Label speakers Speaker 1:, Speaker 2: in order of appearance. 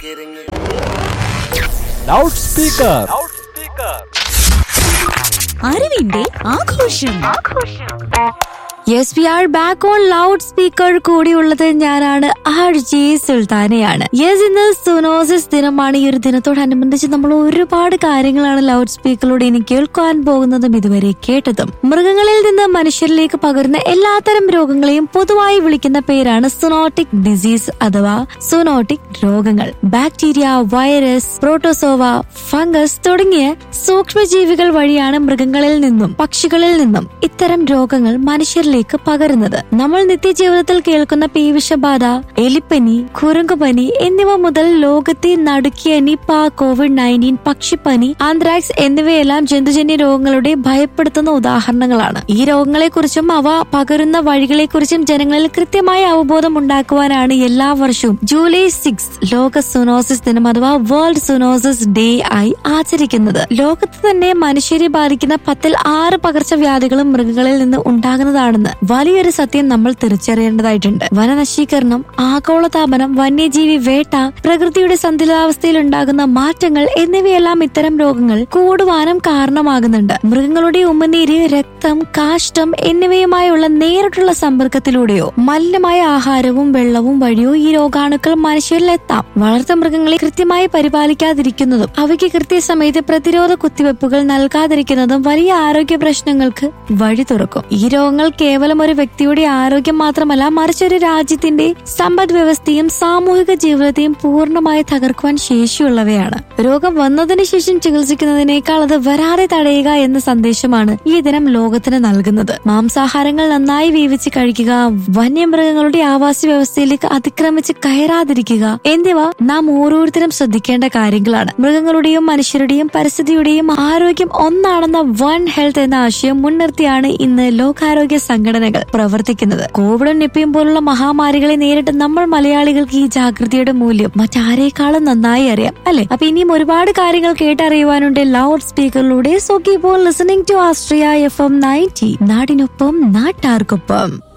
Speaker 1: loud speaker
Speaker 2: അറിവിന്റെ ആഘോഷം
Speaker 3: yes we are back on loud speaker കൂടിയുള്ളത് ഞാനാണ് ആർ ജി സുൽത്താനയാണ് യെസ് ഇന്ന് സുനോസിസ് ദിനമാണ് ഈ ഒരു ദിനത്തോടനുബന്ധിച്ച് നമ്മൾ ഒരുപാട് കാര്യങ്ങളാണ് ലൗഡ് സ്പീക്കറിലൂടെ ഇനി കേൾക്കാൻ പോകുന്നതും ഇതുവരെ കേട്ടതും മൃഗങ്ങളിൽ നിന്ന് മനുഷ്യരിലേക്ക് പകരുന്ന എല്ലാത്തരം രോഗങ്ങളെയും പൊതുവായി വിളിക്കുന്ന പേരാണ് സുനോട്ടിക് ഡിസീസ് അഥവാ സുനോട്ടിക് രോഗങ്ങൾ ബാക്ടീരിയ വൈറസ് പ്രോട്ടോസോവ ഫംഗസ് തുടങ്ങിയ സൂക്ഷ്മജീവികൾ വഴിയാണ് മൃഗങ്ങളിൽ നിന്നും പക്ഷികളിൽ നിന്നും ഇത്തരം രോഗങ്ങൾ മനുഷ്യരിലേക്ക് പകരുന്നത് നമ്മൾ നിത്യജീവിതത്തിൽ കേൾക്കുന്ന പേവിഷബാധ എലിപ്പനി കുരങ്ങുപനി എന്നിവ മുതൽ ലോകത്തെ നടുക്കിയ നിപ്പ കോവിഡ് നയൻറ്റീൻ പക്ഷിപ്പനി ആന്ത്രാക്സ് എന്നിവയെല്ലാം ജന്തുജന്യ രോഗങ്ങളുടെ ഭയപ്പെടുത്തുന്ന ഉദാഹരണങ്ങളാണ് ഈ രോഗങ്ങളെക്കുറിച്ചും അവ പകരുന്ന വഴികളെക്കുറിച്ചും ജനങ്ങളിൽ കൃത്യമായ അവബോധം ഉണ്ടാക്കുവാനാണ് എല്ലാ വർഷവും ജൂലൈ സിക്സ് ലോക സുനോസിസ് ദിനം അഥവാ വേൾഡ് സുനോസിസ് ഡേ ആയി ആചരിക്കുന്നത് ലോകത്ത് തന്നെ മനുഷ്യരെ ബാധിക്കുന്ന പത്തിൽ ആറ് പകർച്ചവ്യാധികളും മൃഗങ്ങളിൽ നിന്ന് ഉണ്ടാകുന്നതാണെന്ന് വലിയൊരു സത്യം നമ്മൾ തിരിച്ചറിയേണ്ടതായിട്ടുണ്ട് വനനശീകരണം ആഗോളതാപനം വന്യജീവി വേട്ട പ്രകൃതിയുടെ സന്തുലിതാവസ്ഥയിൽ ഉണ്ടാകുന്ന മാറ്റങ്ങൾ എന്നിവയെല്ലാം ഇത്തരം രോഗങ്ങൾ കൂടുവാനും കാരണമാകുന്നുണ്ട് മൃഗങ്ങളുടെ ഉമ്മനീര് രക്തം കാഷ്ടം എന്നിവയുമായുള്ള നേരിട്ടുള്ള സമ്പർക്കത്തിലൂടെയോ മലിനമായ ആഹാരവും വെള്ളവും വഴിയോ ഈ രോഗാണുക്കൾ മനുഷ്യരിൽ എത്താം വളർത്തു മൃഗങ്ങളെ കൃത്യമായി പരിപാലിക്കാതിരിക്കുന്നതും അവയ്ക്ക് കൃത്യസമയത്ത് പ്രതിരോധ കുത്തിവെപ്പുകൾ നൽകാതിരിക്കുന്നതും വലിയ ആരോഗ്യ പ്രശ്നങ്ങൾക്ക് വഴി തുറക്കും ഈ രോഗങ്ങൾ കേവലം ഒരു വ്യക്തിയുടെ ആരോഗ്യം മാത്രമല്ല മറിച്ച് ഒരു രാജ്യത്തിന്റെ സമ്പദ് വ്യവസ്ഥയും സാമൂഹിക ജീവിതത്തെയും പൂർണ്ണമായി തകർക്കുവാൻ ശേഷിയുള്ളവയാണ് രോഗം വന്നതിന് ശേഷം ചികിത്സിക്കുന്നതിനേക്കാൾ അത് വരാതെ തടയുക എന്ന സന്ദേശമാണ് ഈ ദിനം ലോകത്തിന് നൽകുന്നത് മാംസാഹാരങ്ങൾ നന്നായി വേവിച്ച് കഴിക്കുക വന്യമൃഗങ്ങളുടെ ആവാസ വ്യവസ്ഥയിലേക്ക് അതിക്രമിച്ച് കയറാതിരിക്കുക എന്നിവ നാം ഓരോരുത്തരും ശ്രദ്ധിക്കേണ്ട കാര്യങ്ങളാണ് മൃഗങ്ങളുടെയും മനുഷ്യരുടെയും പരിസ്ഥിതിയുടെയും ആരോഗ്യം ഒന്നാണെന്ന വൺ ഹെൽത്ത് എന്ന ആശയം മുൻനിർത്തിയാണ് ഇന്ന് ലോകാരോഗ്യ സംഘടനകൾ പ്രവർത്തിക്കുന്നത് കോവിഡും നിപ്പയും പോലുള്ള മഹാമാരികളെ നേരിട്ട് നമ്മൾ മലയാളികൾക്ക് ഈ ജാഗ്രതയുടെ മൂല്യം മറ്റാരേക്കാളും നന്നായി അറിയാം അല്ലെ അപ്പൊ ഇനിയും ഒരുപാട് കാര്യങ്ങൾ കേട്ടറിയുവാനുണ്ട് ലൗഡ് സ്പീക്കറിലൂടെ so keep on listening to Astria F M ninety നാടിനൊപ്പം നാട്ടാർക്കൊപ്പം